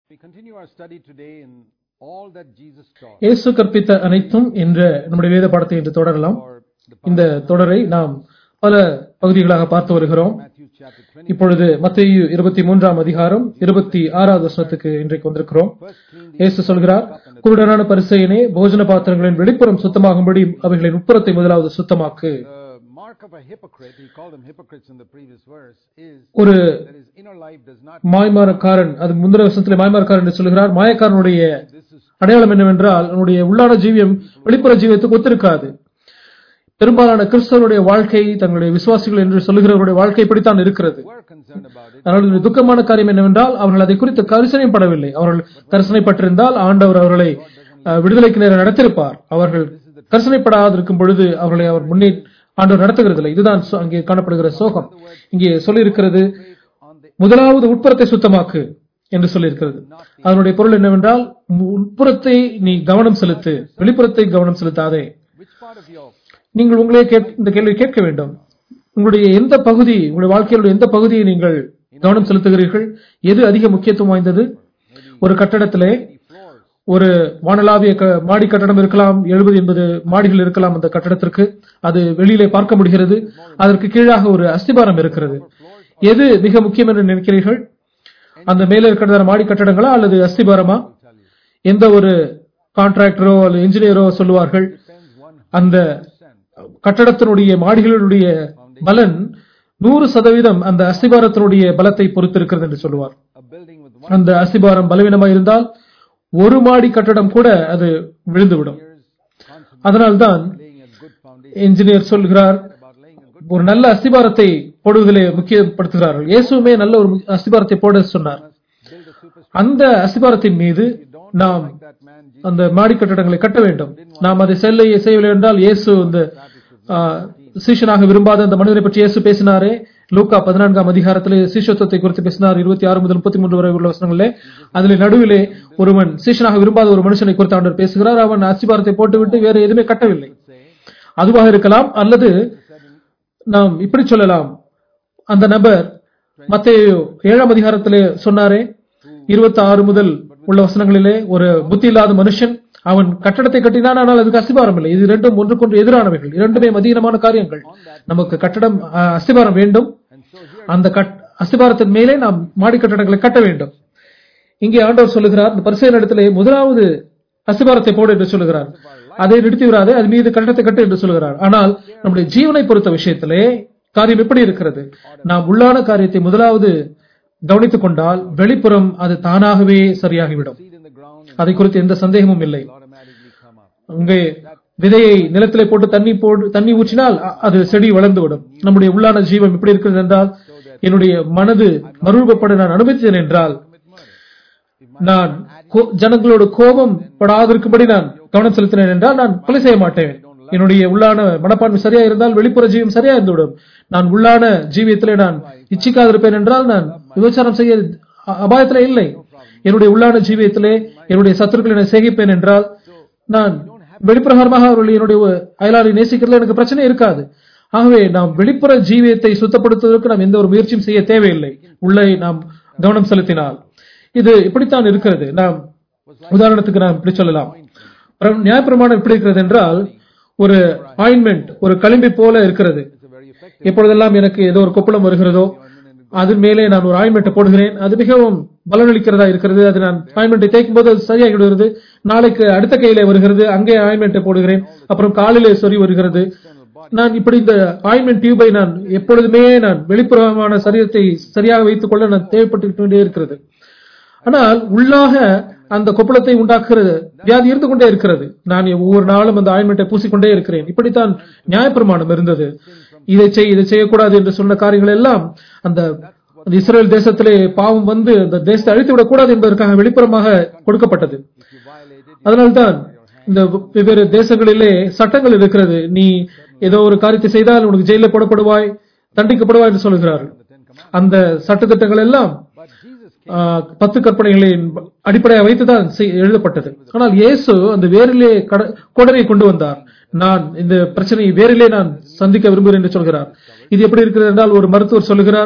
We continue our study today in all that Jesus taught. இயேசு கற்பித்த அனைத்தும் என்ற நம்முடைய வேத பாடத்தை இன்று தொடரலாம் For the இந்த தொடரை நாம் பல பகுதிகளாக பார்த்து வருகிறோம் Matthew chapter 20, இப்பொழுது மத்தேயு இருபத்தி மூன்றாம் அதிகாரம் இருபத்தி ஆறாவது வசனத்துக்கு இன்றைக்கு வந்திருக்கிறோம் first clean the இயேசு சொல்கிறார் குருடனான பரிசெயனே போஜன பாத்திரங்களின் வெளிப்புறம் சுத்தமாகும்படி அவைகளின் உட்புறத்தை முதலாவது சுத்தமாக்கு The mark of a hypocrite, he called them hypocrites in the previous verse, is ஒரு that his inner life does not. மாய்மாரக்காரன் அது முந்தின வருஷத்துல மாய்மாரக்காரன் என்று சொல்கிறார் மாயக்காரனுடைய This is அடையாளம் என்னவென்றால் அவனுடைய உள்ளான ஜீவியம் வெளிப்புற ஜீவியத்துக்கு ஒத்திருக்காது பெரும்பாலான கிறிஸ்தவருடைய வாழ்க்கை தங்களுடைய விசுவாசிகள் என்று சொல்லுகிறவருடைய வாழ்க்கை இப்படித்தான் இருக்கிறது we're concerned about it. ஆனால் இந்த துக்கமான காரியம் என்னவென்றால் அவர்கள் அதை குறித்து கரிசனைப்படவில்லை அவர்கள் கரிசனைப்பட்டிருந்தால் ஆண்டவர் அவர்களை அஹ், விடுதலைக்கு நேரம் நடத்திருப்பார் அவர்கள் கரிசனைப்படாதிருக்கும் பொழுது அவர்களை அவர் முன்னே ஆண்டவர் நடத்துகிறதில்லை இதுதான் சோ- அங்கே காணப்படுகிற சோகம் இங்கே சொல்லியிருக்கிறது On the முதலாவது உட்புறத்தை சுத்தமாக்கு என்று சொல்லியிருக்கிறது அதனுடைய பொருள் என்னவென்றால் மு- உட்புறத்தை நீ கவனம் செலுத்து வெளிப்புறத்தை கவனம் செலுத்தாதே which part of your நீங்கள் உங்களே கேட்- இந்த கேள்வி கேட்க வேண்டும் உங்களுடைய எந்த பகுதி உங்களுடைய வாழ்க்கையிலுடைய எந்த பகுதியை நீங்கள் கவனம் செலுத்துகிறீர்கள் எது அதிக முக்கியத்துவம் வாய்ந்தது ஒரு கட்டடத்திலே floors ஒரு வானளாவிய க- மாடி கட்டடம் இருக்கலாம் எழுபது எண்பது மாடிகள் இருக்கலாம் அந்த கட்டடத்திற்கு அது வெளியிலே பார்க்க முடிகிறது அதற்கு கீழாக ஒரு அஸ்திபாரம் இருக்கிறது எது மிக முக்கியம் என்று நினைக்கிறீர்கள் அந்த மேலே இருக்கிற மாடி கட்டடங்களா அல்லது அஸ்திபாரமா tell you எந்த ஒரு கான்ட்ராக்டரோ அல்லது இன்ஜினியரோ சொல்லுவார்கள் depends one அந்த percent கட்டடத்தினுடைய மாடிகளுடைய பலன் நூறு சதவீதம் அந்த அஸ்திபாரத்தினுடைய பலத்தை பொறுத்திருக்கிறது என்று சொல்லுவார் a building with one அந்த அஸ்திபாரம் பலவீனமாக இருந்தால் ஒரு மாடி கட்டடம் கூட அது விழுந்துவிடும் years constantly அதனால்தான் laying a good foundation engineer சொல்கிறார் about laying a good ஒரு நல்ல அஸ்திபாரத்தை போடுவதிலே முக்கியப்படுத்துகிறார்கள் இயேசுவுமே நல்ல ஒரு அஸ்திபாரத்தை போட சொன்னார் build a super அந்த அஸ்திபாரத்தின் மீது நாம் like that man Jesus அந்த மாடி கட்டடங்களை கட்ட வேண்டும் நாம் அதை செல்ல செய்யவில்லை என்றால் இயேசு அந்த ஆ, சீஷனாக விரும்பாத அந்த மனிதரை பற்றி இயேசு பேசினாரே லூக்கா பதினான்காம் அதிகாரத்திலே சீஷத்துவத்தை குறித்து பேசினார் இருபத்தி ஆறு முதல் முப்பத்தி மூன்று வரை உள்ள வசனங்களிலே அதில் நடுவிலே ஒருவன் சீஷனாக விரும்பாத ஒரு மனுஷனை குறித்து ஆண்டவர் பேசுகிறார் அவன் அஸ்திபாரத்தை போட்டுவிட்டு வேறு எதுவுமே கட்டவில்லை say அதுவாக இருக்கலாம் அல்லது நாம் இப்படி சொல்லலாம் அந்த நபர் மத்தேயு ஏழாம் அதிகாரத்திலே சொன்னாரே இருபத்தி ஆறு முதல் உள்ள வசனங்களிலே ஒரு புத்தி இல்லாத மனுஷன் அவன் கட்டடத்தை கட்டினான் ஆனால் அதுக்கு அஸ்திபாரம் இல்லை இது இரண்டும் ஒன்றுக்கொன்று எதிரானவைகள் இரண்டுமே மதியீனமான காரியங்கள் நமக்கு கட்டடம் அஹ், அஸ்திபாரம் வேண்டும் and so here அந்த கட் அஸ்திபாரத்தின் மேலே நாம் மாடி கட்டடங்களை கட்ட வேண்டும் இங்கே ஆண்டவர் சொல்லுகிறார் இந்த பரிசையின் இடத்திலே முதலாவது அஸ்திபாரத்தை போடு என்று சொல்லுகிறார் அதை நிறுத்தி விடாதே அது மீது கட்டடத்தை கட்டு என்று சொல்லுகிறார் ஆனால் நம்முடைய ஜீவனை பொறுத்த விஷயத்திலே காரியம் எப்படி இருக்கிறது நாம் உள்ளான காரியத்தை முதலாவது கவனித்துக் கொண்டால் வெளிப்புறம் அது தானாகவே சரியாகிவிடும் seed in the ground and அதை குறித்து எந்த சந்தேகமும் இல்லை automatically come up அங்கே விதையை நிலத்திலே போட்டு தண்ணி போட்டு தண்ணி ஊற்றினால் அ- அது செடி வளர்ந்துவிடும் நம்முடைய உள்ளான ஜீவம் எப்படி இருக்கிறது என்றால் என்னுடைய மனது மறுரூபப்பட நான் அனுமதித்தேன் என்றால் நான் கோ- ஜனங்களோட கோபம் படாதிருக்கும்படி நான் கவனம் செலுத்தினேன் என்றால் நான் கொலை செய்ய மாட்டேன் என்னுடைய உள்ளான மனப்பான்மை சரியா இருந்தால் வெளிப்புற ஜீவம் சரியா இருந்துவிடும் நான் உள்ளான ஜீவியத்திலே நான் இச்சிக்காதிருப்பேன் என்றால் நான் விபச்சாரம் செய்ய அ- அபாயத்திலே இல்லை என்னுடைய உள்ளான ஜீவியத்திலே என்னுடைய சத்துருக்களை நான் சேகிப்பேன் என்றால் நான் வெளிப்பிரகாரமாக அவர்கள் என்னுடைய அயலாளை நேசிக்கிறதுல எனக்கு பிரச்சனை இருக்காது ஆகவே நாம் வெளிப்புற ஜீவியத்தை சுத்தப்படுத்துவதற்கு நாம் எந்த ஒரு முயற்சியும் செய்ய தேவையில்லை உள்ளே நாம் கவனம் செலுத்தினால் இது இப்படித்தான் இருக்கிறது நாம் உதாரணத்துக்கு நாம் இப்படி சொல்லலாம் பிர- நியாயப்பிரமாணம் எப்படி இருக்கிறது என்றால் ஒரு ஆயின்மெண்ட் ஒரு களிம்பி போல இருக்கிறது it's a very effective எப்பொழுதெல்லாம் எனக்கு ஏதோ ஒரு கொப்பளம் வருகிறதோ அதன் மேலே நான் ஒரு ஆயின்மெண்ட்டை போடுகிறேன் அது மிகவும் பலனளிக்கிறதா இருக்கிறது அது நான் ஆயின்மெண்ட்டை தேய்க்கும் போது அது சரியாகி விடுகிறது நாளைக்கு அடுத்த கையில வருகிறது அங்கே ஆயின்மெண்ட்டை போடுகிறேன் அப்புறம் காலிலே சொறி வருகிறது நான் இப்படி இந்த ஆயின்மெண்ட் டியூபை நான் எப்பொழுதுமே நான் வெளிப்புறமான சரீரத்தை சரியாக வைத்துக் கொள்ள நான் தேவைப்பட்டு கொண்டே இருக்கிறது ஆனால் உள்ளாக அந்த கொப்பளத்தை உண்டாக்குற வியாதி இருந்து கொண்டே இருக்கிறது நான் ஒவ்வொரு நாளும் அந்த ஆயின்மெண்ட்டை பூசிக்கொண்டே இருக்கிறேன் இப்படித்தான் நியாயப்பிரமாணம் இருந்தது இதை செய் இதை செய்யக்கூடாது என்று சொன்ன காரியங்கள் எல்லாம் அந்த அந்த இஸ்ரேல் தேசத்திலே பாவம் வந்து அந்த தேசத்தை அழித்து விடக்கூடாது என்பதற்காக வெளிப்புறமாக கொடுக்கப்பட்டது if you violate it அதனால்தான் இந்த வெவ்வேறு தேசங்களிலே சட்டங்கள் இருக்கிறது நீ ஏதோ ஒரு காரியத்தை செய்தால் உனக்கு ஜெயில போடப்படுவாய் தண்டிக்கப்படுவாய் என்று சொல்கிறார்கள் the ten commandments அந்த சட்டத்திட்டங்கள் எல்லாம் but Jesus came ஆஹ், பத்து கற்பனைகளின் அடிப்படையாக வைத்துதான் செய்- எழுதப்பட்டது ஆனால் இயேசு அந்த வேரிலே கட- கோடரியை கொண்டு வந்தார் நான் இந்த பிரச்சனையை வேரிலே நான் சந்திக்க விரும்புகிறேன் என்று சொல்கிறார் இது எப்படி இருக்கிறது என்றால் ஒரு மருத்துவர் சொல்லுகிறார்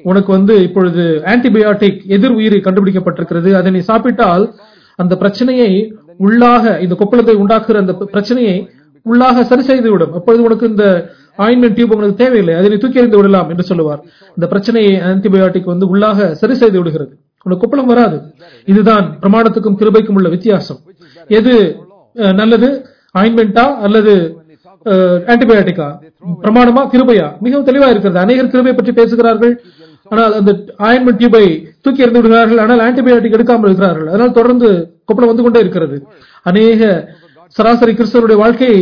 உனக்கு வந்து இப்பொழுது ஆன்டிபயோட்டிக் எதிர் உயிரி கண்டுபிடிக்கப்பட்டிருக்கிறது அதை நீ சாப்பிட்டால் அந்த பிரச்சனையை உள்ளாக இந்த கொப்பளத்தை உண்டாக்குற அந்த பிரச்சனையை உள்ளாக சரி செய்து விடும் அப்பொழுது உனக்கு இந்த ஆயின்மெண்ட் டியூப் உங்களுக்கு தேவையில்லை அதை நீ தூக்கி எறிந்து விடலாம் என்று சொல்லுவார் இந்த பிரச்சனையை ஆன்டிபயோட்டிக் வந்து உள்ளாக சரி செய்து விடுகிறது உனக்கு கொப்பளம் வராது இதுதான் பிரமாணத்துக்கும் கிருபைக்கும் உள்ள வித்தியாசம் எது அஹ், நல்லது ஆயின்மெண்டா அல்லது ஆன்டிபயோட்டிக்கா பிரமாணமா கிருபையா மிகவும் தெளிவா இருக்கிறது அநேகர் கிருபை பற்றி பேசுகிறார்கள் ஆனால் அந்த ஆயின்மெண்ட் டியூபை தூக்கி எறிந்து விடுகிறார்கள் ஆனால் ஆன்டிபயோட்டிக் எடுக்காமல் இருக்கிறார்கள் அதனால் தொடர்ந்து கொப்பளம் வந்து கொண்டே இருக்கிறது அநேக சராசரி கிறிஸ்தவருடைய வாழ்க்கையை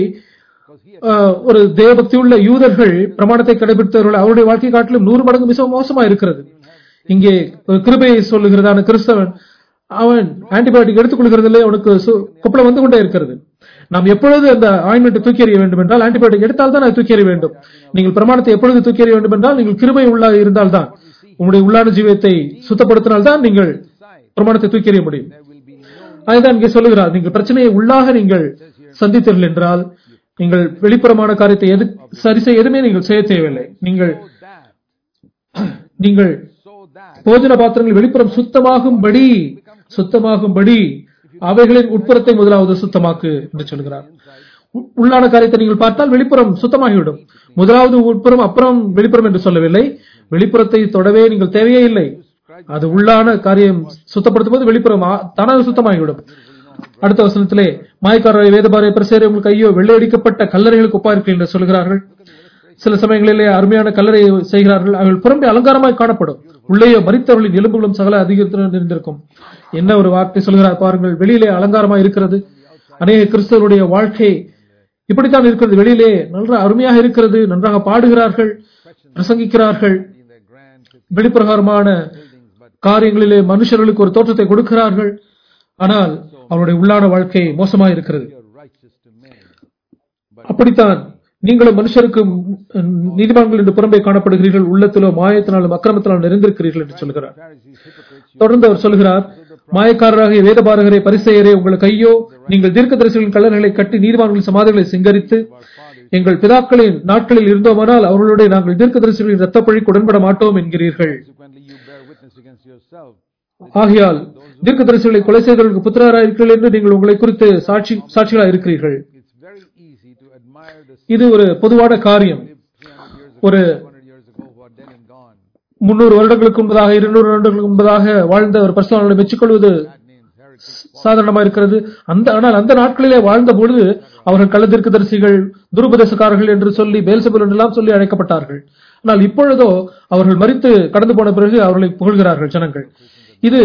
அஹ், ஒரு தேவபக்தியுள்ள யூதர்கள் பிரமாணத்தை கடைபிடித்தவர்கள் அவருடைய வாழ்க்கை காட்டிலும் நூறு மடங்கு மிகவும் மோசமா இருக்கிறது இங்கே ஒரு கிருபையை சொல்லுகிறதான கிறிஸ்தவன் அவன் ஆன்டிபயோட்டிக் எடுத்துக்கொள்கிறதில்லை அவனுக்கு சு- கொப்பளம் வந்து கொண்டே இருக்கிறது நாம் எப்பொழுது அந்த ஆயின்மெண்ட் தூக்கி எறிய வேண்டும் என்றால் ஆன்டிபயோட்டிக் எடுத்தால் தான் அதை தூக்கி எறிய வேண்டும் நீங்கள் பிரமாணத்தை எப்பொழுது தூக்கி எறிய வேண்டும் என்றால் நீங்கள் கிருபை உள்ளாக இருந்தால் தான் உங்களுடைய உள்ளான ஜீவியத்தை சுத்தப்படுத்தினால் தான் நீங்கள் பிரமாணத்தை தூக்கி எறிய முடியும் There will be no அதுதான் இங்கே சொல்லுகிறார் நீங்கள் பிரச்சனையை உள்ளாக நீங்கள் சந்தித்தீர்கள் என்றால் நீங்கள் வெளிப்புறமான காரியத்தை எது சரி செய்ய எதுவுமே நீங்கள் செய்ய தேவையில்லை நீங்கள் so that, நீங்கள் so that போஜன பாத்திரங்கள் வெளிப்புறம் சுத்தமாகும்படி சுத்தமாகும்படி அவைகளின் உட்புறத்தை முதலாவது சுத்தமாக்கு என்று சொல்கிறார் உ- உள்ளான காரியத்தை நீங்கள் பார்த்தால் வெளிப்புறம் சுத்தமாகிவிடும் முதலாவது உட்புறம் அப்புறம் வெளிப்புறம் என்று சொல்லவில்லை வெளிப்புறத்தை தொடவே நீங்கள் தேவையே இல்லை அது உள்ளான காரியம் சுத்தப்படுத்தும் போது வெளிப்புறம் ஆ- தானாக சுத்தமாகிவிடும் அடுத்த வசனத்திலே மாயக்காரரை வேதபாரை பிரசேரை உங்களுக்கு ஐயோ வெள்ளையடிக்கப்பட்ட கல்லறைகளுக்கு ஒப்பார்கள் என்று சொல்கிறார்கள் சில சமயங்களிலே அருமையான கல்லறை செய்கிறார்கள் அவர்கள் புறம்பே அலங்காரமாய் காணப்படும் உள்ளேயோ மரித்தவர்களின் எலும்புகளும் சகல அதிகத்துடன் இருந்திருக்கும் என்ன ஒரு வார்த்தை சொல்கிறார் பாருங்கள் வெளியிலே அலங்காரமாய் இருக்கிறது அநேக கிறிஸ்தவருடைய வாழ்க்கை இப்படித்தான் இருக்கிறது வெளியிலே நல்ல அருமையாக இருக்கிறது நன்றாக பாடுகிறார்கள் பிரசங்கிக்கிறார்கள் in the grand வெளிப்பிரகாரமான காரியங்களிலே மனுஷர்களுக்கு ஒரு தோற்றத்தை கொடுக்கிறார்கள் ஆனால் அவருடைய உள்ளான வாழ்க்கை மோசமாக இருக்கிறது you're righteous to men. அப்படித்தான் நீங்களும் மனுஷருக்கு நீதிமான்கள் என்று புறம்பே காணப்படுகிறீர்கள் உள்ளத்திலோ மாயத்தினாலும் அக்கிரமத்தினாலும் நிறைந்திருக்கிறீர்கள் என்று சொல்கிறார் Pharisees, hypocrites, you தொடர்ந்து அவர் சொல்கிறார் மாயக்காரராகிய வேதபாரகரே பரிசெயரே உங்களுக்கு ஐயோ நீங்கள் தீர்க்கதரிசிகளின் கல்லறைகளை கட்டி நீதிமான்களின் சமாதிகளை சிங்கரித்து எங்கள் பிதாக்களின் நாட்களில் இருந்தோமானால் அவர்களுடைய நாங்கள் தீர்க்கதரிசிகளின் இரத்தப்பழிக்கு உடன்பட மாட்டோம் என்கிறீர்கள் consequently you bear witness against yourself. ஆகையால் தீர்க்கதரிசிகளை கொலை செய்தவர்களுக்கு புத்திரராயிருக்கிறீர்கள் என்று நீங்கள் உங்களை குறித்து சாட்சி சாட்சிகளாக இருக்கிறீர்கள் It's very easy to admire the இது ஒரு பொதுவான காரியம் 300 years ago, ஒரு 200 years ago who are dead and gone. முன்னூறு வருடங்களுக்கு முன்பதாக இருநூறு வருடங்களுக்கு முன்பதாக வாழ்ந்த ஒரு பரிசுத்தவான்களை மெச்சிக்கொள்வது Bad names, heretics, சாதாரணமா இருக்கிறது அந்த ஆனால் அந்த நாட்களிலே வாழ்ந்த பொழுது அவர்கள் கள்ளதீர்க்கதரிசிகள் துருபதேசக்காரர்கள் என்று சொல்லி பேல்சபுல் என்றெல்லாம் சொல்லி அழைக்கப்பட்டார்கள் ஆனால் இப்பொழுதோ அவர்கள் மரித்து கடந்து போன பிறகு அவர்களை புகழ்கிறார்கள் ஜனங்கள் இது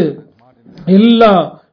எல்லா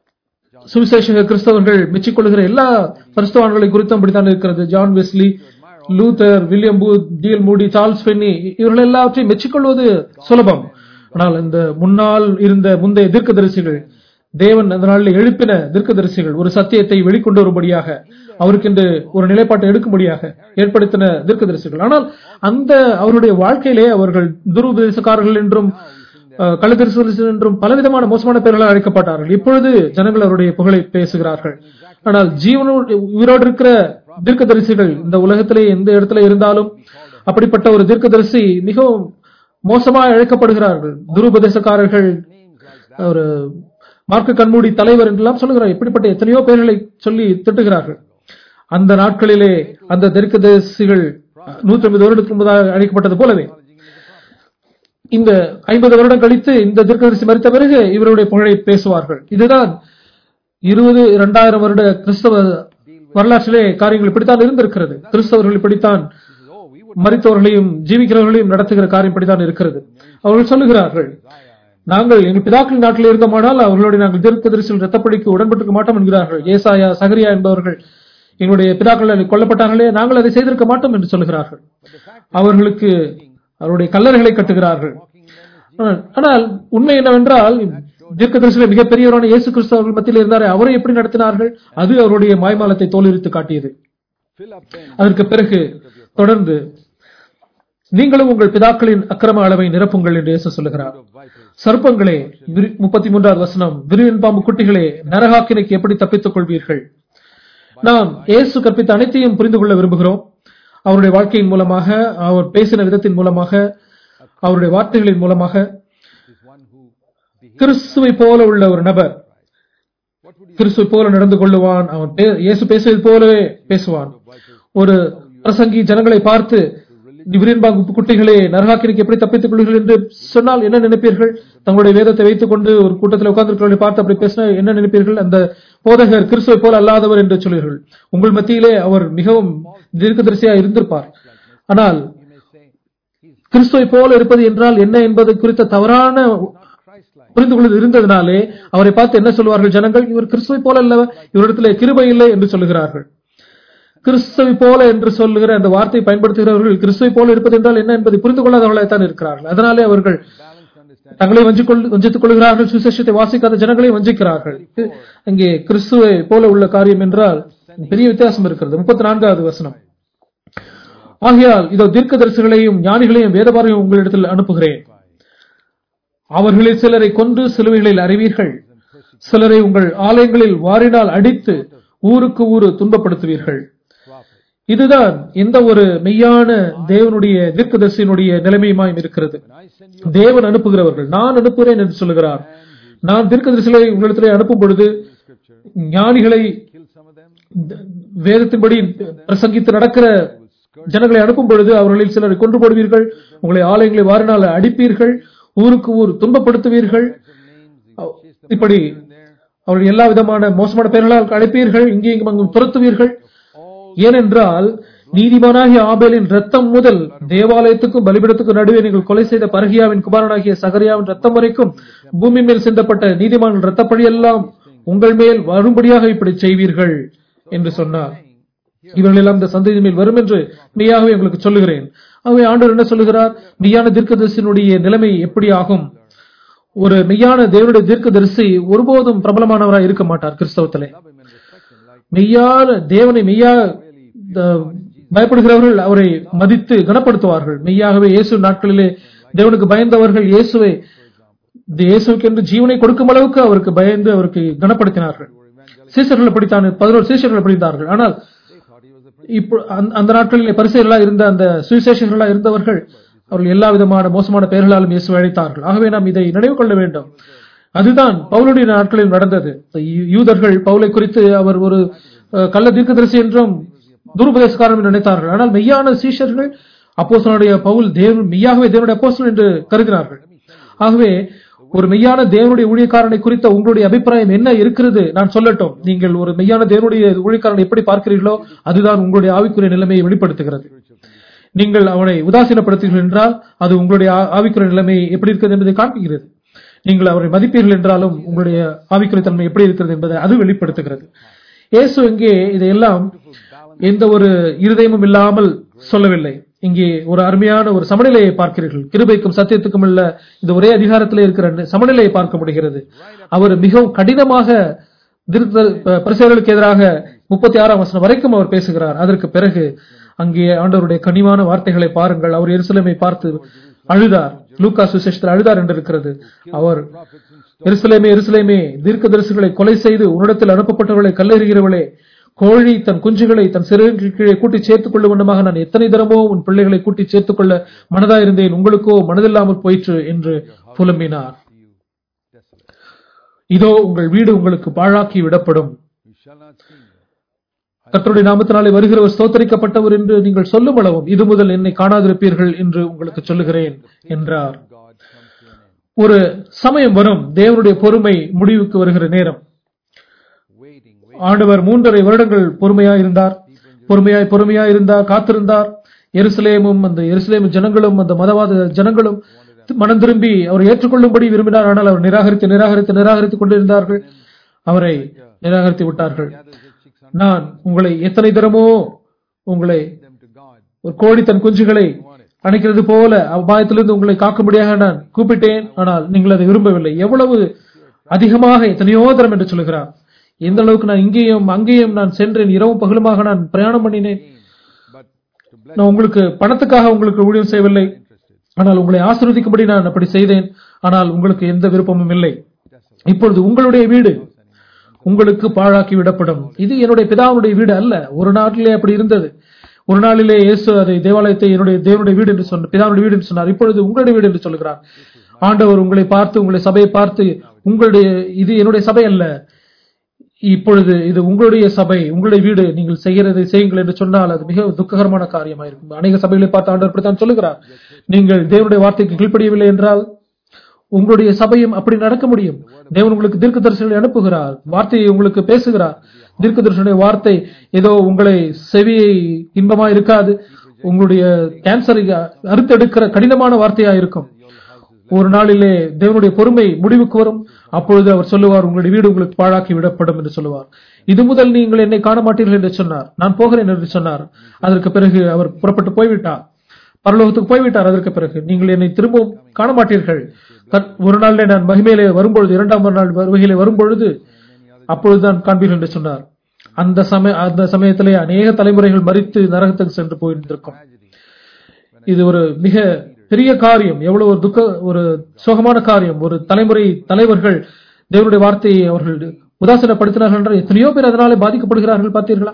சுவிசேஷக கிறிஸ்தவர்கள் மெச்சிக்கொள்கிற எல்லா பரிசுத்தவான்களை குறித்தும் அப்படித்தான் இருக்கிறது John Wesley Luther William Booth DL Moody Charles Finney இவர்கள் எல்லாவற்றையும் மெச்சிக்கொள்வது சுலபம் ஆனால் இந்த முன்னால் இருந்த முந்தைய தீர்க்கதரிசிகள் தேவன் அந்த நாளில் எழுப்பின தீர்க்கதரிசிகள் ஒரு சத்தியத்தை வெளிக்கொண்டு வரும்படியாக அவருக்கென்று ஒரு நிலைப்பாட்டை எடுக்கும்படியாக ஏற்படுத்தின தீர்க்கதரிசிகள் ஆனால் அந்த அவருடைய வாழ்க்கையிலே அவர்கள் துருபதேசக்காரர்கள் என்றும் அஹ், கள்ளதரிசிகள் என்றும் பலவிதமான மோசமான பெயர்களால் அழைக்கப்பட்டார்கள் இப்பொழுது ஜனங்கள் அவருடைய புகழை பேசுகிறார்கள் ஆனால் ஜீவனோடு உயிரோடு இருக்கிற தீர்க்கதரிசிகள் இந்த உலகத்திலே எந்த இடத்துல இருந்தாலும் அப்படிப்பட்ட ஒரு தீர்க்கதரிசி மிகவும் மோசமாக அழைக்கப்படுகிறார்கள் துருபதேசக்காரர்கள் ஒரு மார்க்க கண்மூடி தலைவர் என்றெல்லாம் சொல்லுகிறார் இப்படிப்பட்ட எத்தனையோ பெயர்களை சொல்லி திட்டுகிறார்கள் அந்த நாட்களிலே அந்த தீர்க்கதரிசிகள் நூற்றி ஐம்பது வருடத்துக்கு முன்பதாக அழைக்கப்பட்டது போலவே இந்த ஐம்பது வருடம் கழித்து இந்த தீர்க்கதரிசி மறித்த பிறகு இவருடைய புகழை பேசுவார்கள் இதுதான் இருபது இரண்டாயிரம் வருட கிறிஸ்தவ வரலாற்றிலே காரியங்கள் இப்படித்தான் இருந்திருக்கிறது கிறிஸ்தவர்கள் இப்படித்தான் மறித்தவர்களையும் ஜீவிக்கிறவர்களையும் நடத்துகிற காரியம் இப்படித்தான் இருக்கிறது அவர்கள் சொல்லுகிறார்கள் நாங்கள் எங்கள் பிதாக்களின் நாட்டில் இருந்தோமானால் அவர்களுடைய நாங்கள் தீர்க்கதரிசிகள் ரத்தப்படிக்கு உடன்பட்டிருக்க மாட்டோம் என்கிறார்கள் ஏசாயா சகரியா என்பவர்கள் எங்களுடைய பிதாக்கள் கொல்லப்பட்டார்களே நாங்கள் அதை செய்திருக்க மாட்டோம் என்று சொல்லுகிறார்கள் அவர்களுக்கு அவருடைய கல்லறைகளை கட்டுகிறார்கள் ஆனால்- ஆனால் உண்மை என்னவென்றால் தீர்க்கதரிசியில் மிகப்பெரியவரான இயேசு கிறிஸ்து அவர்கள் மத்தியில் இருந்தாரே அவரை எப்படி நடத்தினார்கள் அது அவருடைய மாய்மாலத்தை தோலுரித்து காட்டியது Fill up then அதற்கு பிறகு தொடர்ந்து நீங்களும் உங்கள் பிதாக்களின் அக்கிரம அளவை நிரப்புங்கள் என்று இயேசு சொல்லுகிறார் of vipers. சர்ப்பங்களே முப்பத்தி மூன்றாவது வசனம் விருவின் பாம்பு குட்டிகளே நரகாக்கினைக்கு எப்படி தப்பித்துக் கொள்வீர்கள் நாம் இயேசு கற்பித்த அனைத்தையும் புரிந்து கொள்ள விரும்புகிறோம் அவருடைய வாழ்க்கையின் மூலமாக அவர் பேசின விதத்தின் மூலமாக அவருடைய வார்த்தைகளின் மூலமாக is one who behaves. கிறிஸ்துவை போல உள்ள ஒரு நபர் What would you கிறிஸ்துவை போல நடந்து கொள்ளுவான் அவன் பே- இயேசு பேசுவது போலவே பேசுவான் ஒரு பிரசங்கி ஜனங்களை பார்த்து விரியன்பாகு குட்டிகளே நரகாக்கினிக்கு எப்படி தப்பித்துக் கொள்வீர்கள் என்று சொன்னால் என்ன நினைப்பீர்கள் தங்களுடைய வேதத்தை வைத்துக் கொண்டு ஒரு கூட்டத்தில் உட்கார்ந்து பார்த்து அப்படி பேசினா என்ன நினைப்பீர்கள் அந்த போதகர் கிறிஸ்துவை போல அல்லாதவர் என்று சொல்வீர்கள் உங்கள் மத்தியிலே அவர் மிகவும் தீர்க்கதரிசியாக இருந்திருப்பார் ஆனால் you may say he's கிறிஸ்துவை போல இருப்பது என்றால் என்ன என்பது குறித்த தவறான Christ-like. புரிந்து கொள்வது இருந்ததினாலே அவரை பார்த்து என்ன சொல்வார்கள் ஜனங்கள் இவர் கிறிஸ்துவை போல அல்ல இவரிடத்திலே கிருபை இல்லை என்று சொல்லுகிறார்கள் கிறிஸ்துவை போல என்று சொல்லுகிற அந்த வார்த்தையை பயன்படுத்துகிறவர்கள் கிறிஸ்துவை போல இருப்பது என்றால் என்ன என்பதை புரிந்து கொள்ளாதவர்களாக தான் இருக்கிறார்கள் அதனாலே அவர்கள் Balanced understanding. தங்களை வஞ்சிக் கொள் வஞ்சித்துக் கொள்கிறார்கள் சுசேஷத்தை வாசிக்காத ஜனங்களை வஞ்சிக்கிறார்கள் அங்கே கிறிஸ்துவை போல உள்ள காரியம் என்றால் பெரிய வித்தியாசம் இருக்கிறது முப்பத்தி நான்காவது வசனம் ஆகையால் இதோ தீர்க்கதரிசிகளையும் ஞானிகளையும் வேதபாரையும் உங்களிடத்தில் அனுப்புகிறேன் அவர்களில் சிலரை கொன்று சிலுவைகளில் அறிவீர்கள் சிலரை உங்கள் ஆலயங்களில் வாரினால் அடித்து ஊருக்கு ஊரு துன்பப்படுத்துவீர்கள் Prophet. இதுதான் எந்த ஒரு மெய்யான தேவனுடைய தீர்க்கதரிசியினுடைய நிலைமையுமாயும் இருக்கிறது When I send you தேவன் அனுப்புகிறவர்கள் நான் அனுப்புகிறேன் என்று சொல்லுகிறார் நான் தீர்க்கதரிசிகளை உங்களிடத்திலே அனுப்பும் பொழுது scripture, ஞானிகளை kill some of them, த- வேதத்தின்படி பிரசங்கித்து நடக்கிற ஜனங்களை அனுப்பும் பொழுது அவர்களில் சிலரை கொன்று போடுவீர்கள் உங்களை ஆலயங்களை வாரினால் அடிப்பீர்கள் ஊருக்கு ஊர் துன்பப்படுத்துவீர்கள் of names, you chase them இப்படி here and there. அவர்கள் எல்லா விதமான மோசமான பெயர்களால் அழைப்பீர்கள் இங்கே இங்கும் அங்கும் துரத்துவீர்கள் All ஏனென்றால் நீதிமானாகிய ஆபேலின் ரத்தம் முதல் தேவாலயத்துக்கும் பலிபிடத்துக்கும் நடுவே நீங்கள் கொலை செய்த பரகியாவின் குமாரனாகிய சகரியாவின் ரத்தம் வரைக்கும் பூமி மேல் சிந்தப்பட்ட நீதிமான் ரத்தப்படி எல்லாம் உங்கள் மேல் வரும்படியாக இப்படி செய்வீர்கள் என்று சொன்னார் இவர்கள் எல்லாம் இந்த சந்ததி மேல் வரும் என்று மெய்யாகவே உங்களுக்கு சொல்லுகிறேன் ஆகவே ஆண்டவர் என்ன சொல்லுகிறார் மெய்யான தீர்க்கதரிசியினுடைய நிலைமை எப்படி ஆகும் ஒரு மெய்யான தேவனுடைய தீர்க்கதரிசி ஒருபோதும் பிரபலமானவராய் இருக்க மாட்டார் கிறிஸ்தவத்திலே love him and respect him like மெய்யான தேவனை மெய்யா த- பயப்படுகிறவர்கள் அவரை மதித்து கனப்படுத்துவார்கள் மெய்யாகவே இயேசு நாட்களிலே தேவனுக்கு பயந்தவர்கள் இயேசுவை இந்த இயேசுக்கென்று ஜீவனை கொடுக்கும் அளவுக்கு அவருக்கு பயந்து அவருக்கு கனப்படுத்தினார்கள் சீசர்கள் அப்படித்தான் பதினோரு சீசர்கள் அப்படித்தார்கள் ஆனால் they thought he was a prince. இப்போ அந்த- அந்த நாட்களிலே பரிசெயர்களா இருந்த அந்த சுவிசேஷர்களா இருந்தவர்கள் அவர்கள் எல்லா விதமான மோசமான பெயர்களாலும் இயேசு அழைத்தார்கள் ஆகவே நாம் இதை நினைவு கொள்ள வேண்டும் அதுதான் பவுலுடைய நாட்களில் நடந்தது யூ- யூதர்கள் பவுலை குறித்து அவர் ஒரு அஹ், கள்ள தீர்க்கதரிசி என்றும் துருபதேசக்காரன் என்று நினைத்தார்கள் ஆனால் மெய்யான சீஷர்கள் அப்போஸ்தலனுடைய பவுல் தேவன் மெய்யாகவே தேவனுடைய அப்போஸ்தலன் என்று கருதினார்கள் ஆகவே ஒரு மெய்யான தேவனுடைய ஊழியக்காரனை குறித்த உங்களுடைய அபிப்பிராயம் என்ன இருக்கிறது நான் சொல்லட்டும் நீங்கள் ஒரு மெய்யான தேவனுடைய ஊழியக்காரனை எப்படி பார்க்கிறீர்களோ அதுதான் உங்களுடைய ஆவிக்குரிய நிலைமையை வெளிப்படுத்துகிறது நீங்கள் அவனை உதாசீனப்படுத்துகிறீர்கள் என்றால் அது உங்களுடைய ஆ- ஆவிக்குரிய நிலைமை எப்படி இருக்கிறது என்பதை காண்பிக்கிறது நீங்கள் அவரை மதிப்பீர்கள் என்றாலும் உங்களுடைய ஆவிக்குரிய தன்மை எப்படி இருக்கிறது என்பதை அது வெளிப்படுத்துகிறது இயேசு இங்கே இதையெல்லாம் எந்த ஒரு இருதயமும் இல்லாமல் சொல்லவில்லை இங்கே ஒரு அருமையான ஒரு சமநிலையை பார்க்கிறீர்கள் கிருபைக்கும் சத்தியத்துக்கும் உள்ள இந்த ஒரே அதிகாரத்திலே இருக்கிற அந்த சமநிலையை பார்க்க முடிகிறது அவர் மிகவும் கடினமாக பரிசேர்களுக்கு எதிராக முப்பத்தி ஆறாம் வசனம் வரைக்கும் அவர் பேசுகிறார் அதற்கு பிறகு அங்கே ஆண்டவருடைய கனிவான வார்த்தைகளை பாருங்கள் அவர் எருசலேமை பார்த்து அழுதார் லூக்கா சுசேஷத்தில் அழுதார் என்று இருக்கிறது அவர் எருசலேமே எருசலேமே தீர்க்கதரிசிகளை கொலை செய்து உன்னிடத்தில் அனுப்பப்பட்டவர்களை கல்லெறிகிறவளே கோழி தன் குஞ்சுகளை தன் சிறுகின் கீழே கூட்டி சேர்த்துக் கொள்ளும் வண்ணமாக நான் எத்தனை தரமோ உன் பிள்ளைகளை கூட்டி சேர்த்துக் கொள்ள மனதாயிருந்தேன் உங்களுக்கோ மனதில்லாமல் போயிற்று என்று புலம்பினார் you desolate. இதோ உங்கள் வீடு உங்களுக்கு பாழாக்கி விடப்படும் You shall not see me. கர்த்தருடைய நாமத்தினாலே வருகிறவர் ஸ்தோத்தரிக்கப்பட்டவர் என்று நீங்கள் சொல்லும் அளவும் இது முதல் என்னை காணாதிருப்பீர்கள் என்று உங்களுக்கு சொல்லுகிறேன் என்றார் God comes to an end. ஒரு சமயம் வரும் தேவனுடைய பொறுமை முடிவுக்கு வருகிற நேரம் Waiting, waiting. ஆண்டவர் மூன்றரை வருடங்கள் பொறுமையாய் இருந்தார் பொறுமையாய் பொறுமையாய் இருந்தார் காத்திருந்தார் எருசலேமும் அந்த எருசலேம் ஜனங்களும் அந்த மதவாத ஜனங்களும் மனம் திரும்பி அவர் ஏற்றுக்கொள்ளும்படி விரும்பினார் ஆனால் அவர் நிராகரித்து நிராகரித்து நிராகரித்துக் கொண்டிருந்தார்கள் அவரை நிராகரித்து விட்டார்கள் Gathers his chicks on நான் உங்களை எத்தனை தரமோ உங்களை them to God. ஒரு கோழி தன் குஞ்சுகளை அணைக்கிறது போல அபாயத்திலிருந்து உங்களை காக்கும்படியாக நான் கூப்பிட்டேன் ஆனால் நீங்கள் அதை விரும்பவில்லை எவ்வளவு அதிகமாக எத்தனையோ தரம் என்று சொல்கிறார் எந்த அளவுக்கு நான் இங்கேயும் அங்கேயும் நான் சென்றேன் இரவும் பகலுமாக நான் பிரயாணம் பண்ணினேன் But to bless நான் உங்களுக்கு பணத்துக்காக உங்களுக்கு ஊழியம் செய்யவில்லை interested. ஆனால் உங்களை ஆசீர்வதிக்கும்படி நான் அப்படி செய்தேன் ஆனால் உங்களுக்கு எந்த விருப்பமும் இல்லை Desolate. இப்பொழுது உங்களுடைய வீடு உங்களுக்கு பாழாக்கி விடப்படும் இது என்னுடைய பிதாவுடைய வீடு அல்ல ஒரு நாட்டிலே அப்படி இருந்தது ஒரு நாளிலே இயேசு அதை தேவாலயத்தை என்னுடைய தேவனுடைய வீடு என்று சொன்னார் பிதாவுடைய வீடு என்று சொன்னார் இப்பொழுது உங்களுடைய வீடு என்று சொல்கிறார் ஆண்டவர் உங்களை பார்த்து உங்களுடைய சபையை பார்த்து உங்களுடைய இது என்னுடைய சபை அல்ல இப்பொழுது இது உங்களுடைய சபை உங்களுடைய வீடு நீங்கள் செய்கிறதை செய்யுங்கள் என்று சொன்னால் அது மிக துக்ககரமான காரியமாயிருக்கும் அநேக சபைகளை பார்த்து ஆண்டவர் இப்படித்தான் சொல்லுகிறார் நீங்கள் தேவனுடைய வார்த்தைக்கு கீழ்ப்படியவில்லை என்றால் உங்களுடைய சபையும் அப்படி நடக்க முடியும் தேவன் உங்களுக்கு தீர்க்க தரிசனங்களை அனுப்புகிறார் வார்த்தையை உங்களுக்கு பேசுகிறார் தீர்க்க தரிசனுடைய வார்த்தை ஏதோ உங்களை செவியை இன்பமா இருக்காது உங்களுடைய கேன்சரை அறுத்தெடுக்கிற கடினமான வார்த்தையா இருக்கும் ஒரு நாளிலே தேவனுடைய பொறுமை முடிவுக்கு வரும் அப்பொழுது அவர் சொல்லுவார் உங்களுடைய வீடு உங்களுக்கு பாழாக்கி விடப்படும் என்று சொல்லுவார் இது முதல் நீங்கள் என்னை காண மாட்டீர்கள் என்று சொன்னார் நான் போகிறேன் என்று சொன்னார் அதற்கு பிறகு அவர் புறப்பட்டு போய்விட்டார் பரலோகத்துக்கு போய்விட்டார் அதற்கு பிறகு நீங்கள் என்னை திரும்பவும் காண மாட்டீர்கள் கர்- ஒரு நாளிலே நான் மகிமையிலே வரும்பொழுது இரண்டாம் ஒரு நாள் வருகையிலே வரும்பொழுது அப்பொழுதுதான் காண்பீர்கள் என்று சொன்னார் அந்த சமய அந்த சமயத்திலே அநேக தலைமுறைகள் மறித்து நரகத்துக்கு சென்று போயிருந்திருக்கும் இது ஒரு மிக பெரிய காரியம் எவ்வளவு ஒரு துக்க ஒரு சோகமான காரியம் ஒரு தலைமுறை தலைவர்கள் தேவனுடைய வார்த்தையை அவர்கள் உதாசீனப்படுத்தினார்கள் என்றால் எத்தனையோ பேர் அதனாலே பாதிக்கப்படுகிறார்கள் பார்த்தீர்களா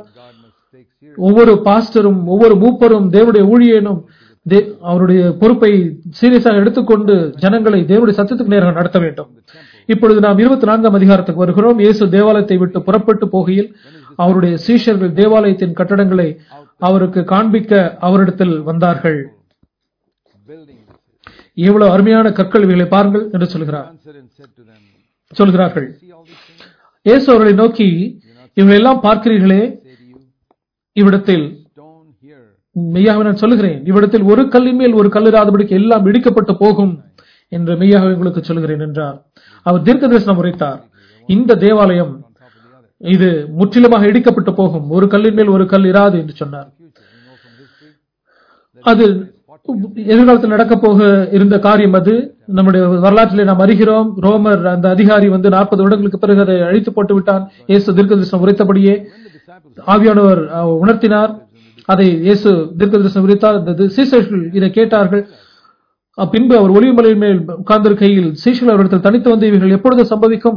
ஒவ்வொரு பாஸ்டரும் ஒவ்வொரு மூப்பரும் தேவனுடைய ஊழியனும் தே- அவருடைய பொறுப்பை சீரியஸாக எடுத்துக்கொண்டு ஜனங்களை தேவனுடைய சத்தத்துக்கு நேராக நடத்த வேண்டும் இப்பொழுது நாம் இருபத்தி நான்காம் அதிகாரத்துக்கு வருகிறோம் இயேசு தேவாலயத்தை விட்டு புறப்பட்டு போகையில் அவருடைய சீஷர்கள் தேவாலயத்தின் கட்டடங்களை அவருக்கு காண்பிக்க அவரிடத்தில் வந்தார்கள் building this. எவ்வளவு அருமையான கற்கள் இவைகளை பாருங்கள் என்று சொல்கிறார் Answered and said to them, சொல்கிறார்கள் See all these things? இயேசு அவர்களை நோக்கி இவங்களை எல்லாம் பார்க்கிறீர்களே Say to you, இவ்விடத்தில் stone here. மெய்யாகவே நான் சொல்லுகிறேன் இவ்விடத்தில் ஒரு கல்லின் மேல் ஒரு கல்லிராதபடிக்கு எல்லாம் இடிக்கப்பட்டு போகும் என்று மெய்யாக உங்களுக்கு சொல்லுகிறேன் என்றார் அவர் தீர்க்க தரிசனம் உரைத்தார் இந்த தேவாலயம் On top of the other. இது முற்றிலுமாக இடிக்கப்பட்டு போகும் ஒரு கல்லின் மேல் ஒரு கல் இராது என்று சொன்னார் Future. We know from history அது எதிர்காலத்தில் நடக்க போக இருந்த காரியம் அது நம்முடைய வரலாற்றிலே நாம் அறிகிறோம் ரோமர் அந்த அதிகாரி வந்து நாற்பது வருடங்களுக்கு பிறகு அதை அழித்து போட்டு விட்டான் இயேசு தீர்க்கதரிசனம் உரைத்தபடியே when the disciples ஆவியானவர் அஹ், உணர்த்தினார் அதை இயேசு தீர்க்கதரிசனம் உரைத்தார் அந்த சீசர்கள் இதை கேட்டார்கள் அஹ், பின்பு அவர் ஒளிமலையின் மேல் உட்கார்ந்திருக்கையில் சீசர்கள் அவரிடத்தில் தனித்து வந்து இவைகள் எப்பொழுது சம்பவிக்கும்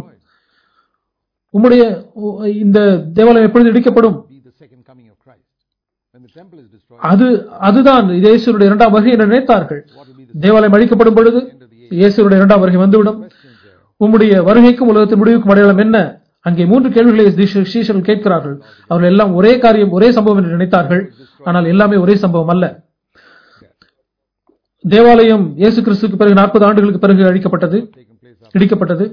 உம்முடைய உ- இந்த தேவாலயம் எப்பொழுது இடிக்கப்படும் be the second coming of Christ. When the temple is destroyed, அது அதுதான் இது இயேசுடைய இரண்டாம் வருகை என்று நினைத்தார்கள் what will be the தேவாலயம் அழிக்கப்படும் பொழுது இயேசுடைய இரண்டாம் வருகை வந்துவிடும் questions there? உம்முடைய வருகைக்கும் உலகத்தின் முடிவுக்கும் அடையாளம் என்ன அங்கே மூன்று கேள்விகளை சீஷ- சீஷர்கள் கேட்கிறார்கள் அவர்கள் எல்லாம் ஒரே காரியம் ஒரே சம்பவம் என்று நினைத்தார்கள் ஆனால் எல்லாமே ஒரே சம்பவம் அல்ல தேவாலயம் இயேசு கிறிஸ்துக்கு பிறகு நாற்பது ஆண்டுகளுக்கு பிறகு அழிக்கப்பட்டது Taken place after இடிக்கப்பட்டது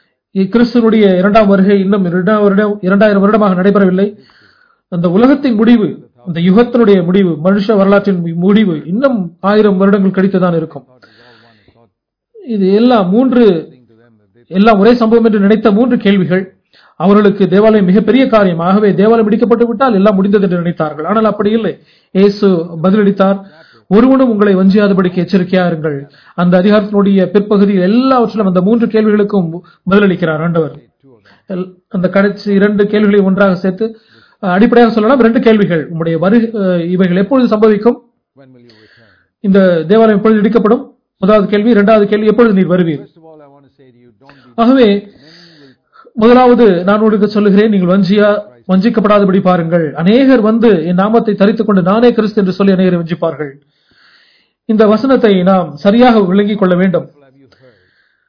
இ- கிறிஸ்துவனுடைய இரண்டாம் வருகை இன்னும் இரண்டாம் வருடம் இரண்டாயிரம் வருடமாக நடைபெறவில்லை அந்த உலகத்தின் முடிவு அந்த யுகத்தினுடைய முடிவு மனுஷ வரலாற்றின் முடிவு இன்னும் ஆயிரம் வருடங்கள் கழித்துதான் இருக்கும் thought it was all one. I thought இது எல்லாம் மூன்று saying to them that they எல்லாம் ஒரே சம்பவம் என்று நினைத்த மூன்று கேள்விகள் அவர்களுக்கு தேவாலயம் மிகப்பெரிய காரியம் ஆகவே தேவாலயம் இடிக்கப்பட்டு விட்டால் எல்லாம் முடிந்தது என்று நினைத்தார்கள் ஆனால் அப்படி இல்லை இயேசு பதிலளித்தார் ஒருவனும் உங்களை வஞ்சியாதபடிக்கு எச்சரிக்கையா இருங்கள் அந்த அதிகாரத்தினுடைய பிற்பகுதியில் எல்லாவற்றிலும் அந்த மூன்று கேள்விகளுக்கும் பதிலளிக்கிறார் ஆண்டவர் two of them. எல்- அந்த கடைசி இரண்டு கேள்விகளை ஒன்றாக சேர்த்து அஹ், அடிப்படையாக சொல்லலாம் ரெண்டு கேள்விகள் உங்களுடைய வரு அஹ், இவைகள் எப்பொழுது சம்பவிக்கும் When will you return? இந்த தேவாலயம் எப்பொழுது இடிக்கப்படும் முதலாவது கேள்வி இரண்டாவது கேள்வி எப்பொழுது நீர் வருவீர் First of all, I want to say to you, don't be. ஆகவே Many will முதலாவது நான் உங்களுக்கு சொல்லுகிறேன் நீங்கள் வஞ்சியா வஞ்சிக்கப்படாதபடி பாருங்கள் அநேகர் வந்து என் நாமத்தை தரித்துக் கொண்டு நானே கிறிஸ்து என்று சொல்லி அநேகரை வஞ்சிப்பார்கள் இந்த வசனத்தை நாம் சரியாக விளங்கிக் கொள்ள வேண்டும் people have you heard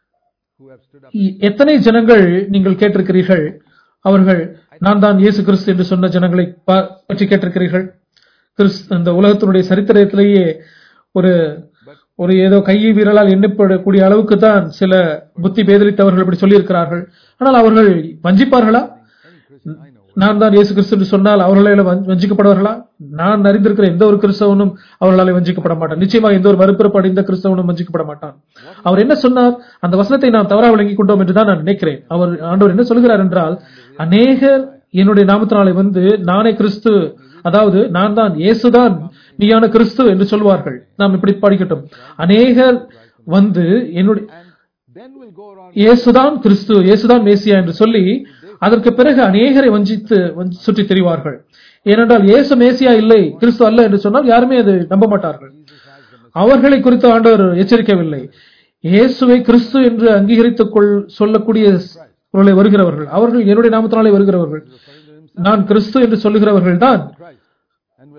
who have stood up. இ- எத்தனை ஜனங்கள் நீங்கள் கேட்டிருக்கிறீர்கள் அவர்கள் நான் தான் இயேசு கிறிஸ்து என்று சொன்ன ஜனங்களை ப- பற்றி கேட்டிருக்கிறீர்கள் கிறிஸ்து இந்த உலகத்தினுடைய சரித்திரத்திலேயே ஒரு ஒரு ஏதோ கையை வீரலால் எண்ணப்படக்கூடிய அளவுக்கு தான் சில புத்தி பேதலித்தவர்கள் இப்படி சொல்லியிருக்கிறார்கள் ஆனால் அவர்கள் வஞ்சிப்பார்களா Any Christian I know நான் தான் இயேசு கிறிஸ்து என்று சொன்னால் அவர்களால் வஞ்- வஞ்சிக்கப்படுவார்களா நான் அறிந்திருக்கிற எந்த ஒரு கிறிஸ்தவனும் அவர்களால் வஞ்சிக்கப்பட மாட்டான் நிச்சயமாக எந்த ஒரு மறுபிறப்பு அடைந்த கிறிஸ்தவனும் வஞ்சிக்கப்பட மாட்டான் அவர் என்ன சொன்னார் அந்த வசனத்தை நாம் தவறாக விளங்கிக் கொண்டோம் என்று தான் நான் நினைக்கிறேன் அவர் ஆண்டவர் என்ன சொல்கிறார் என்றால் அநேகர் என்னுடைய நாமத்தினாலே வந்து நானே கிறிஸ்து அதாவது நான் தான் இயேசுதான் நீயான கிறிஸ்து என்று சொல்வார்கள் நாம் இப்படி படிக்கட்டும் அநேகர் வந்து என்னுடைய And then we'll go around இயேசுதான் கிறிஸ்து இயேசுதான் மேசியா என்று சொல்லி அதற்கு பிறகு அநேகரை வஞ்சித்து வஞ்சி- சுற்றித் திரிவார்கள் ஏனென்றால் இயேசு மேசியா இல்லை கிறிஸ்து அல்ல என்று சொன்னால் யாருமே அதை நம்ப மாட்டார்கள் அவர்களை குறித்து ஆண்டவர் எச்சரிக்கவில்லை இயேசுவை கிறிஸ்து என்று அங்கீகரித்துக் கொள் சொல்லக்கூடிய அவர்களை வருகிறவர்கள் அவர்கள் என்னுடைய நாமத்தினாலே வருகிறவர்கள் நான் கிறிஸ்து என்று சொல்லுகிறவர்கள் தான் Christ and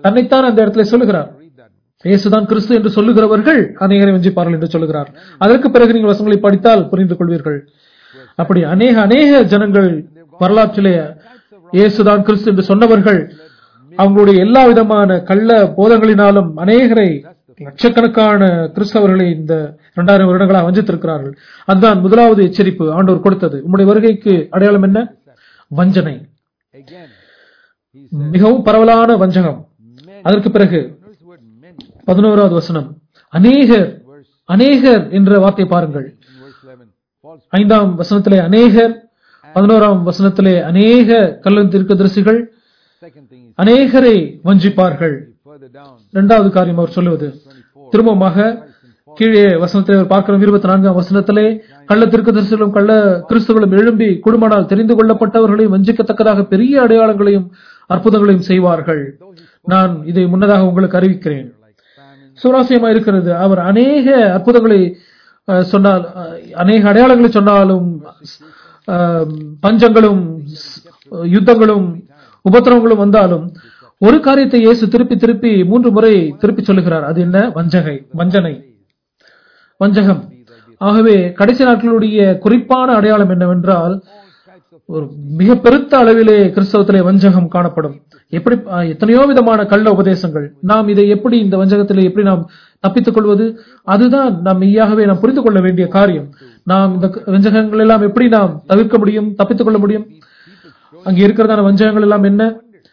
தன்னைத்தான் அந்த இடத்துல சொல்லுகிறார் Read that. இயேசுதான் கிறிஸ்து என்று சொல்லுகிறவர்கள் அநேகரை வஞ்சிப்பார்கள் என்று சொல்லுகிறார் அதற்கு பிறகு நீங்கள் வசனங்களை படித்தால் புரிந்து கொள்வீர்கள் அப்படி அநேக அநேக ஜனங்கள் வரலாற்றிலே இயேசுதான் கிறிஸ்து என்று சொன்னவர்கள் அவங்களுடைய எல்லா விதமான கள்ள போதங்களினாலும் அநேகரை லட்சக்கணக்கான கிறிஸ்தவர்களை இந்த இரண்டாயிரம் வருடங்களாக வஞ்சித்திருக்கிறார்கள் அதுதான் முதலாவது எச்சரிப்பு ஆண்டவர் கொடுத்தது உம்முடைய வருகைக்கு அடையாளம் என்ன வஞ்சனை Again, he said, மிகவும் பரவலான வஞ்சகம் many. அதற்கு பிறகு Notice the word many. பதினோராவது வசனம் அநேகர் Verse அநேகர் என்ற வார்த்தை பாருங்கள் in verse 11. False. ஐந்தாம் வசனத்திலே அநேகர் பதினோராம் வசனத்திலே அநேக கள்ளன் தீர்க்கதரிசிகள் Second thing is அநேகரை வஞ்சிப்பார்கள் further down. இரண்டாவது காரியம் அவர் சொல்லுவது 24. திரும்பமாக கீழே வசனத்தை அவர் பார்க்கிறோம் இருபத்தி நான்காம் வசனத்திலே கள்ள தீர்க்கதரிசிகளும் கள்ள கிறிஸ்துகளும் எழும்பி குடும்பனால் தெரிந்து கொள்ளப்பட்டவர்களை வஞ்சிக்கத்தக்கதாக பெரிய அடையாளங்களையும் அற்புதங்களையும் செய்வார்கள் நான் இதை முன்னதாக உங்களுக்கு அறிவிக்கிறேன் Like famine. சுவாரஸ்யமா இருக்கிறது அவர் அநேக அற்புதங்களை அஹ், சொன்னால் அஹ், அநேக அடையாளங்களை சொன்னாலும் அஹ், பஞ்சங்களும் ஸ்- யுத்தங்களும் உபத்திரவங்களும் வந்தாலும் ஒரு காரியத்தை இயேசு திருப்பி திருப்பி மூன்று முறை திருப்பி சொல்லுகிறார் அது என்ன வஞ்சகை வஞ்சனை வஞ்சகம் ஆகவே கடைசி நாட்களுடைய குறிப்பான அடையாளம் என்னவென்றால் ஒரு மிக பெருத்த அளவிலே கிறிஸ்தவத்திலே வஞ்சகம் காணப்படும் எப்படி அஹ், எத்தனையோ விதமான கள்ள உபதேசங்கள் நாம் இதை எப்படி இந்த வஞ்சகத்திலே எப்படி நாம் தப்பித்துக் கொள்வது அதுதான் நாம் மெய்யாகவே நாம் புரிந்து கொள்ள வேண்டிய காரியம் நாம் இந்த க- வஞ்சகங்கள் எல்லாம் எப்படி நாம் தவிர்க்க முடியும் தப்பித்துக் கொள்ள முடியும் அங்கே இருக்கிறதான வஞ்சகங்கள் எல்லாம் என்ன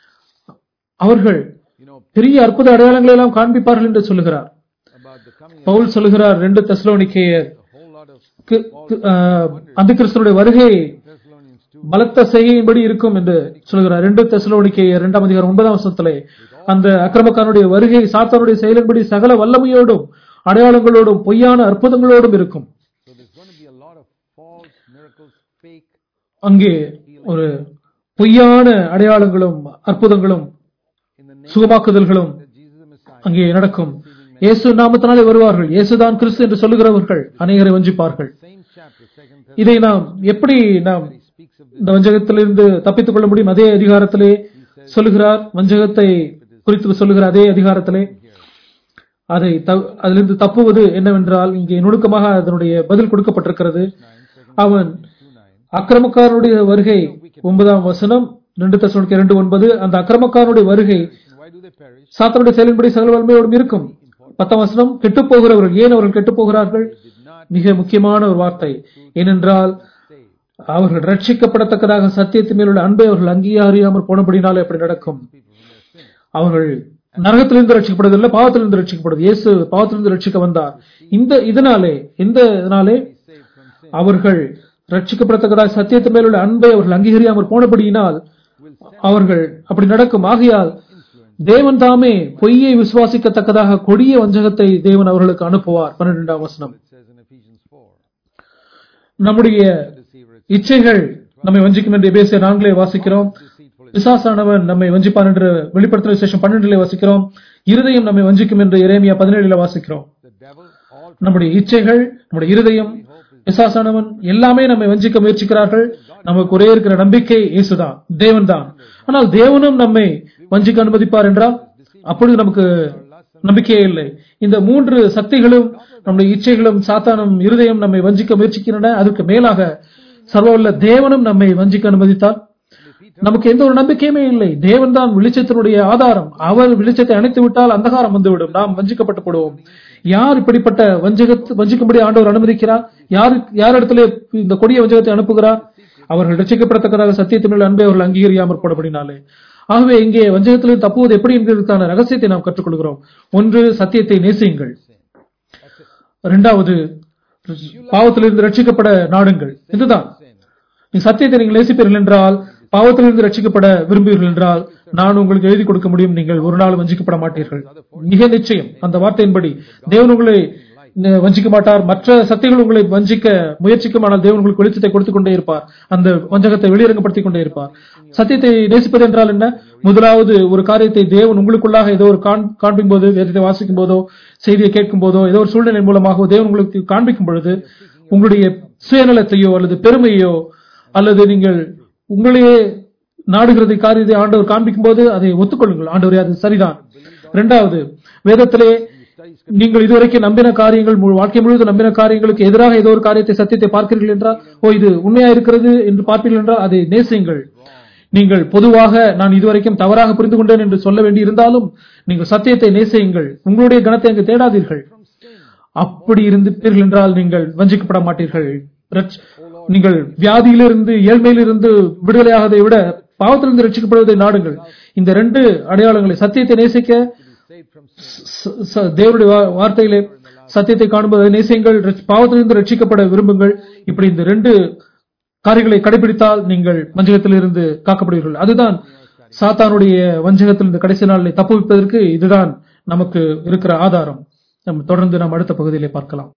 அவர்கள் You know, பெரிய அற்புத அடையாளங்களை எல்லாம் காண்பிப்பார்கள் என்று சொல்லுகிறார் about the coming of Pavul சொல்லுகிறார் ரெண்டு தெசலோனிக்கேயர் a whole lot of கு- கு- ஆஹ், அந்த கிறிஸ்தனுடைய வருகை Thessalonians 2. பலத்த செய்கையின்படி இருக்கும் என்று சொல்கிறார் ரெண்டு தெசலோனிக்கேயர் இரண்டாம் அதிகாரம் ஒன்பதாம் வருஷத்திலே அந்த அக்கிரமக்காரனுடைய வருகை சாத்தானுடைய செயலின்படி சகல வல்லமையோடும் அடையாளங்களோடும் பொய்யான அற்புதங்களோடும் இருக்கும் So there's going to be a lot of false miracles, fake. அங்கே ஒரு பொய்யான அடையாளங்களும் அற்புதங்களும் In the name சுகமாக்குதல்களும் of Jesus the Messiah. அங்கே நடக்கும் இயேசு நாமத்தினாலே வருவார்கள் இயேசுதான் கிறிஸ்து என்று சொல்லுகிறவர்கள் அநேகரை வஞ்சிப்பார்கள் Same chapter, second Thessalonians, இதை நாம் எப்படி நாம் he speaks of this. இந்த வஞ்சகத்திலிருந்து தப்பித்துக் கொள்ள முடியும் அதே அதிகாரத்திலே சொல்லுகிறார் வஞ்சகத்தை குறித்து சொல்லுகிற அதே அதிகாரத்திலே அதை த- அதிலிருந்து தப்புவது என்னவென்றால் இங்கே நுணுக்கமாக அதனுடைய பதில் கொடுக்கப்பட்டிருக்கிறது அவன் அக்கிரமக்காரனுடைய வருகை ஒன்பதாம் வசனம் ரெண்டு தசனுக்கு இரண்டு ஒன்பது அந்த அக்கிரமக்காரனுடைய வருகை And why do they perish? சாத்தனுடைய செயலின்படி சகல வன்மையோடும் இருக்கும் பத்தாம் வசனம் கெட்டுப் போகிறவர்கள் ஏன் அவர்கள் கெட்டுப் போகிறார்கள் Did not மிக முக்கியமான ஒரு வார்த்தை ஏனென்றால் save. அவர்கள் ரட்சிக்கப்படத்தக்கதாக சத்தியத்தின் மேலுள்ள அன்பை அவர்கள் அங்கீகரியாமல் போனபடினாலே அப்படி நடக்கும் அவர்கள் நரகத்திலிருந்து ரட்சிக்கப்படுவதில்லை பாவத்திலிருந்து ரட்சிக்கப்படுது இயேசு பாவத்திலிருந்து ரட்சிக்க வந்தார் இந்த இதனாலே இந்த இதனாலே Saved from sin. அவர்கள் ரட்சிக்கப்படத்தக்கதாக சத்தியத்தின் மேலுள்ள அன்பை அவர்கள் அங்கீகரியாமல் போனபடியினால் அவர்கள் அப்படி நடக்கும் ஆகையால் தேவன் தாமே பொய்யை விசுவாசிக்கத்தக்கதாக கொடிய வஞ்சகத்தை தேவன் அவர்களுக்கு அனுப்புவார் பன்னிரெண்டாம் வசனம் It says in Ephesians 4. Deceiver நம்முடைய is இச்சைகள் நம்மை வஞ்சிக்கும் என்று எபேசியர் நான்கிலே வாசிக்கிறோம் deceitful. பிசாசானவன் நம்மை வஞ்சிப்பான் என்று வெளிப்படுத்தின விசேஷம் பன்னெண்டிலே வாசிக்கிறோம் இருதயம் நம்மை வஞ்சிக்கும் என்று எரேமியா பதினேழிலே வாசிக்கிறோம் The devil, all நம்முடைய இச்சைகள் நம்முடைய இருதயம் பிசாசானவன் எல்லாமே நம்மை வஞ்சிக்க முயற்சிக்கிறார்கள் நமக்கு ஒரே இருக்கிற நம்பிக்கை இயேசுதான் தேவன் தான் ஆனால் தேவனும் நம்மை வஞ்சிக்க அனுமதிப்பார் என்றால் அப்பொழுது நமக்கு நம்பிக்கையே இல்லை இந்த மூன்று சக்திகளும் நம்முடைய இச்சைகளும் சாத்தானும் இருதயம் நம்மை வஞ்சிக்க முயற்சிக்கின்றன அதற்கு மேலாக சர்வவல்ல தேவனும் நம்மை வஞ்சிக்க அனுமதித்தால் நமக்கு எந்த ஒரு நம்பிக்கையுமே இல்லை தேவன் தான் வெளிச்சத்தினுடைய ஆதாரம் அவர் வெளிச்சத்தை அணைத்து விட்டால் அந்தகாரம் வந்துவிடும் நாம் வஞ்சிக்கப்பட்டு போடுவோம் யார் இப்படிப்பட்ட வஞ்சகத்து வஞ்சிக்கும்படி ஆண்டவர் அனுமதிக்கிறார் யார் யார் இடத்துல இந்த கொடிய வஞ்சகத்தை அனுப்புகிறார் அவர்கள் ரட்சிக்கப்படத்தக்கதாக சத்தியத்தின் மேல் அன்பை அவர்கள் அங்கீகரியாமற் போடப்படினாலே ஆகவே இங்கே வஞ்சகத்திலிருந்து தப்புவது எப்படி என்பதற்கான ரகசியத்தை நாம் கற்றுக்கொள்கிறோம் ஒன்று சத்தியத்தை நேசியுங்கள் இரண்டாவது பாவத்திலிருந்து ரட்சிக்கப்பட நாடுங்கள் இதுதான் நீ சத்தியத்தை நீங்கள் நேசிப்பீர்கள் என்றால் பாவத்திலிருந்து ரட்சிக்கப்பட விரும்புவீர்கள் என்றால் நான் உங்களுக்கு எழுதி கொடுக்க முடியும் நீங்கள் ஒரு நாள் வஞ்சிக்கப்பட மாட்டீர்கள் மிக நிச்சயம் அந்த வார்த்தையின்படி தேவன் உங்களை ந- வஞ்சிக்க மாட்டார் மற்ற சக்திகள் உங்களை வஞ்சிக்க முயற்சிக்கும் ஆனால் தேவன் உங்களுக்கு வெளிச்சத்தை கொடுத்துக் கொண்டே இருப்பார் அந்த வஞ்சகத்தை வெளியரங்கப்படுத்திக் கொண்டே இருப்பார் சத்தியத்தை நேசிப்பது என்றால் என்ன முதலாவது ஒரு காரியத்தை தேவன் உங்களுக்குள்ளாக ஏதோ ஒரு காண்- காண்பிக்கும் போது வேதத்தை வாசிக்கும் போதோ செய்தியை கேட்கும் போதோ ஏதோ ஒரு சூழ்நிலை மூலமாகவோ தேவன் உங்களுக்கு காண்பிக்கும் பொழுது உங்களுடைய சுயநலத்தையோ அல்லது பெருமையோ அல்லது நீங்கள் உங்களையே நாடுகிறது காரியத்தை ஆண்டவர் காண்பிக்கும் போது அதை ஒத்துக்கொள்ளுங்கள் ஆண்டவரே அது சரிதான் இரண்டாவது வேதத்திலே நீங்கள் இதுவரைக்கும் நம்பின காரியங்கள் முழு- வாழ்க்கை முழுவதும் நம்பின காரியங்களுக்கு எதிராக ஏதோ ஒரு காரியத்தை சத்தியத்தை பார்க்கிறீர்கள் என்றால் ஓ இது உண்மையா இருக்கிறது என்று பார்ப்பீர்கள் என்றால் அதை நேசியுங்கள் நீங்கள் பொதுவாக நான் இதுவரைக்கும் தவறாக புரிந்து கொண்டேன் என்று சொல்ல வேண்டி இருந்தாலும் நீங்கள் சத்தியத்தை நேசியுங்கள் உங்களுடைய கணத்தை அங்கு தேடாதீர்கள் அப்படி இருந்திருப்பீர்கள் என்றால் நீங்கள் வஞ்சிக்கப்பட மாட்டீர்கள் ரட்ச- நீங்கள் வியாதியிலிருந்து ஏழ்மையிலிருந்து விடுதலையாகதை விட பாவத்திலிருந்து ரட்சிக்கப்படுவதை நாடுங்கள் இந்த ரெண்டு அடையாளங்களை சத்தியத்தை நேசிக்க saved from sin. ச- ச- தேவனுடைய வா- வார்த்தையிலே சத்தியத்தை காணும்போது நேசியுங்கள் ரட்ச- பாவத்திலிருந்து ரட்சிக்கப்பட விரும்புங்கள் இப்படி இந்த ரெண்டு காரியங்களை கடைபிடித்தால் நீங்கள் வஞ்சகத்திலிருந்து காக்கப்படுவீர்கள் அதுதான் சாத்தானுடைய வஞ்சகத்திலிருந்து கடைசி நாளில் தப்புவிப்பதற்கு இதுதான் நமக்கு இருக்கிற ஆதாரம் நம்ம தொடர்ந்து நாம் அடுத்த பகுதியிலே பார்க்கலாம்